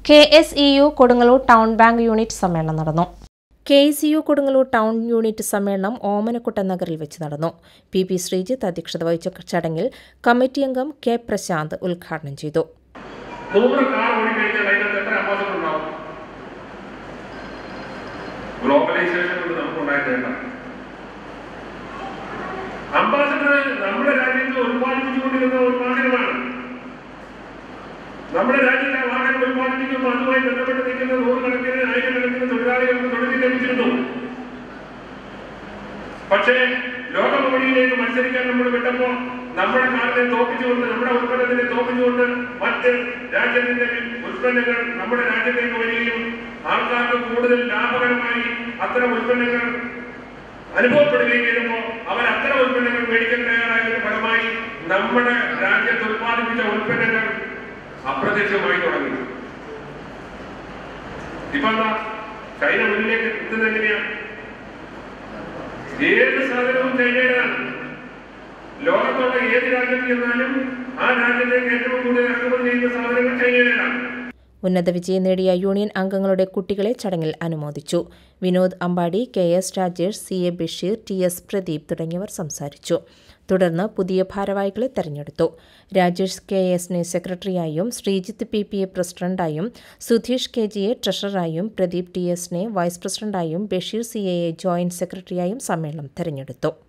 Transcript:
K S E U Kodungallur town bank unit സമ്മേളനം നടന്നു K S U Kodungallur town unit സമ്മേളനം ഓമനക്കുട്ട നഗറിൽ വെച്ച് നടന്നു പി പി ശ്രീജിത്ത് അധ്യക്ഷത വഹിച്ച ചടങ്ങിൽ കമ്മിറ്റി അംഗം കെ പ്രശാന്ത് ഉദ്ഘാടനം ചെയ്തു നൂറ് കാർ ഓടിക്കഴിഞ്ഞാൽ അതിനകത്ത് എത്ര അംബാസഡർ ഉണ്ടാവും ഗ്ലോബലൈസേഷൻ കൊണ്ട് നമുക്ക് ഉണ്ടായിട്ടേണ്ട അംബാസഡർ നമ്മുടെ രാജ്യത്ത് ഉത്പാദിപ്പിച്ചുകൊണ്ടിരുന്ന ഒരു വാഹനമാണ് നമ്മുടെ രാജ്യത്തെ ആ വാഹനം ഉത്പാദിപ്പിക്കുമ്പോൾ അതുമായി ബന്ധപ്പെട്ട് നിൽക്കുന്ന നൂറുകണക്കിന് ആയിരക്കണക്കിന് തൊഴിലാളികൾക്ക് തൊഴിൽ ലഭിച്ചിരുന്നു പക്ഷേ ലോകമൊഴിയിലേക്ക് മത്സരിക്കാൻ നമ്മൾ വിട്ടപ്പോ നമ്മുടെ കാറിനെ തോപ്പിച്ചുകൊണ്ട് നമ്മുടെ ഉൽപ്പന്നത്തിനെ തോപ്പിച്ചുകൊണ്ട് മറ്റ് രാജ്യത്തിന്റെ ഉൽപ്പന്നങ്ങൾ നമ്മുടെ രാജ്യത്തേക്ക് വരികയും ആൾക്കാർക്ക് കൂടുതൽ ലാഭകരമായി അത്തരം ഉൽപ്പന്നങ്ങൾ അനുഭവപ്പെടുകയും ചെയ്യുമ്പോൾ അവർ അത്തരം ഉൽപ്പന്നങ്ങൾ മേടിക്കാൻ തയ്യാറായതിന്റെ ഫലമായി നമ്മുടെ രാജ്യത്ത് ഉത്പാദിപ്പിച്ച ഉൽപ്പന്നങ്ങൾ അപ്രത്യക്ഷമായി തുടങ്ങി ഇപ്പൊ എന്താ ചൈന മുന്നിലേക്ക് എത്തുന്നത് എങ്ങനെയാണ് ഏത് സാധനവും ചൈനയുടെയാണ് ലോകത്തുള്ള ഏത് രാജ്യത്ത് ചെന്നാലും ആ രാജ്യത്തേക്ക് ഏറ്റവും കൂടുതൽ ഇറക്കുമതി ചെയ്യുന്ന സാധനങ്ങൾ ചൈനയുടേതാണ് ഉന്നത വിജയം നേടിയ യൂണിയൻ അംഗങ്ങളുടെ കുട്ടികളെ ചടങ്ങിൽ അനുമോദിച്ചു Vinod Ambadi K S Rajesh C A Basheer T S Pradeep തുടങ്ങിയവർ സംസാരിച്ചു തുടർന്ന് പുതിയ ഭാരവാഹികളെ തെരഞ്ഞെടുത്തു രാജേഷ് കെ എസിനെ സെക്രട്ടറിയായും ശ്രീജിത്ത് പി പി എ പ്രസിഡന്റായും സുധീഷ് കെ ജിയെ ട്രഷററായും പ്രദീപ് ടി എസിനെ വൈസ് പ്രസിഡന്റായും ബഷീർ സി എയെ ജോയിന്റ് സെക്രട്ടറിയായും സമ്മേളനം തെരഞ്ഞെടുത്തു